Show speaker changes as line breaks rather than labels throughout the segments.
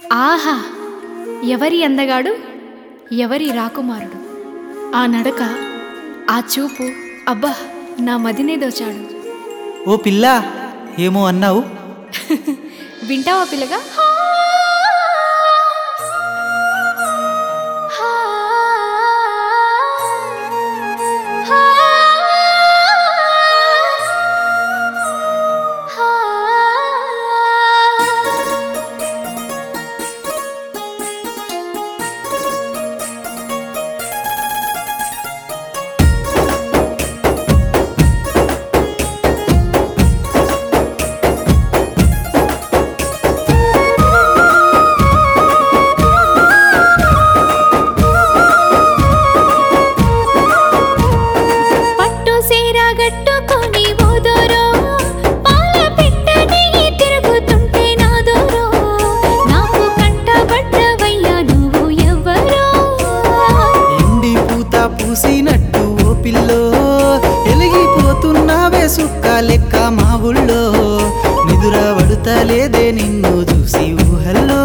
ఆహా ఎవరి అందగాడు ఎవరి రాకుమారుడు ఆ నడక ఆ చూపు అబ్బా నా మదినే దోచాడు
ఓ పిల్ల ఏమో అన్నావు
వింటావా పిల్లగా పట్టు సీర గట్టుకొని ఓదోరో పాల పిట్టని తిరుగుతుంటే నాదోరో నాకు కంటబడ్డవయ్యా నువ్వు ఎవ్వరో
ఎండి పూత పూసినట్టు ఓ పిల్లో ఎలిగిపోతున్నావే సుక్క లెక్క మా ఊళ్ళో నిదుర పడుతలేదే నిన్ను చూసి ఊహల్లో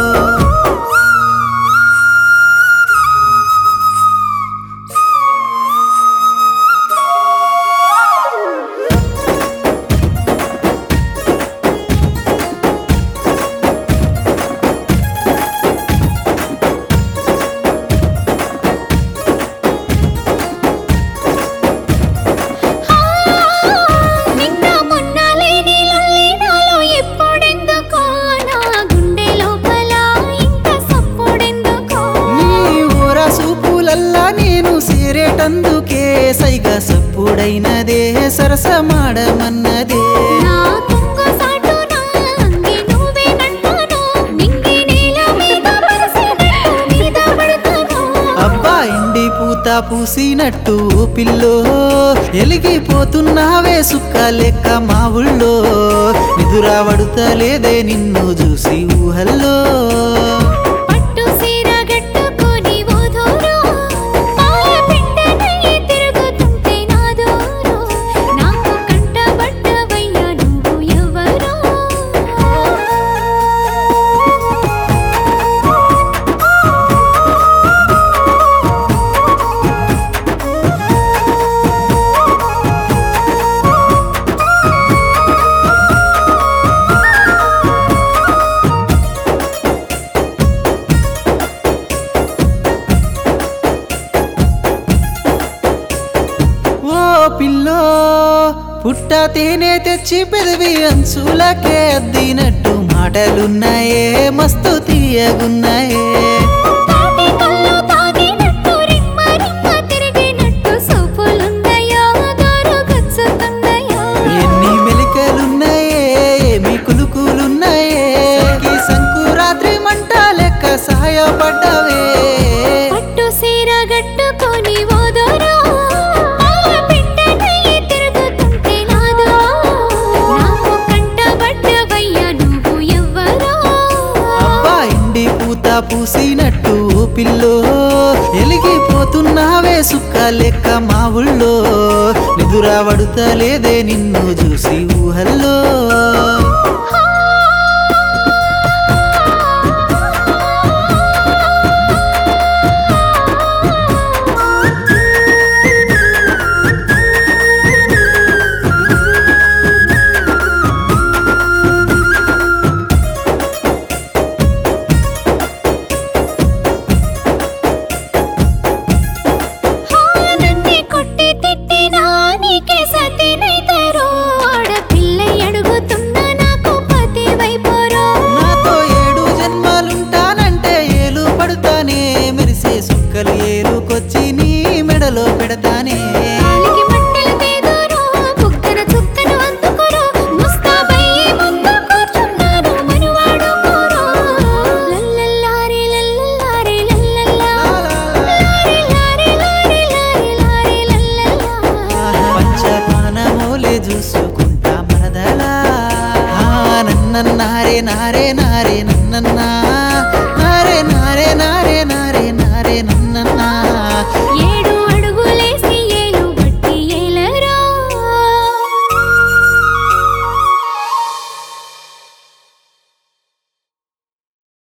నిన్న మొన్న లేని లొల్లి నాలో ఎప్పుడెందుకో నా గుండె లోపల ఇంత సప్పుడెందుకో
నీ ఊర సూపులల్లా నేను సేరేటందుకే సైగ సప్పుడైనదే సరసమాడమన్నదే
నా కొంగు సాటు నా అంగి నువ్వేనంటాను నింగి నేల మీద పరిసినట్టు మీద పడతాను
అబ్బా ఎండి పూత పూసినట్టు ఓ పిల్లో ఎలిగిపోతున్నావే సుక్క లెక్క మా ఊళ్ళో నిదురా పడుతలేదే నిన్ను చూసి ఊహల్లో
పట్టు సీర గట్టుకొని ఓదోరో పాల పిట్టనయ్యి తిరుగుతుంటే నాదోరో నాకు కంటబడ్డవయ్యా నువ్వు ఎవరో
ఓ పిల్లో పుట్ట తేనె తెచ్చి పెదవి అంచులకే అద్దినట్టు మాటలున్నాయే మస్తు తీయగున్నాయే
తాటి కళ్ళు తాగినట్టు రిమ్మ రిమ్మ తిరిగినట్టు సోపులుందయ్యా దొరు గుచ్చుతుందయ్యా
ఎన్ని మెలికలున్నాయే ఏమి కులుకులున్నాయే ఈ సంకురాత్రి మంట లెక్క సహాయపడ్డవే
పట్టు సీర గట్టుకొని ఓదోరో పాల పిట్టనయ్యి తిరుగుతుంటే నాదో నాకు కంటబడ్డవయ్యా నువ్వు ఎవ్వరో
అబ్బా ఇండి పూత పూసినట్టు ఓ పిల్లో ఎలిగిపోతున్నావే సుక్క లెక్క మా ఊళ్ళో నిదురా పడుతలేదే నిన్ను చూసి ఊహల్లో
నన్నే కొట్టి తిట్టినా నీకే సతినైతారో ఆడపిల్ల అడుగుతున్నా నాకు పతి వైపోరో
నాతో ఏడు జన్మాలుంటానంటే ఏలు పడుతానే మెరిసే సుక్కలు ఏలుకొచ్చి నీ మెడలో పెడతానే
కాలికి మట్టెలు తేదోరో బుగ్గన చుక్కను అందుకోరో ముస్తాబయ్యి ముందు కూర్చున్నాను మనువాడు కోరో లల్లల్లారి లల్లల్లారి లల్లల్లా లారి లారి లారి లారి లారి లల్లల్లా
పంచపానమోలే చూసుకుంటా మరదలా ఆ, నన్నన్నారే నారే నారే నన్నన్నా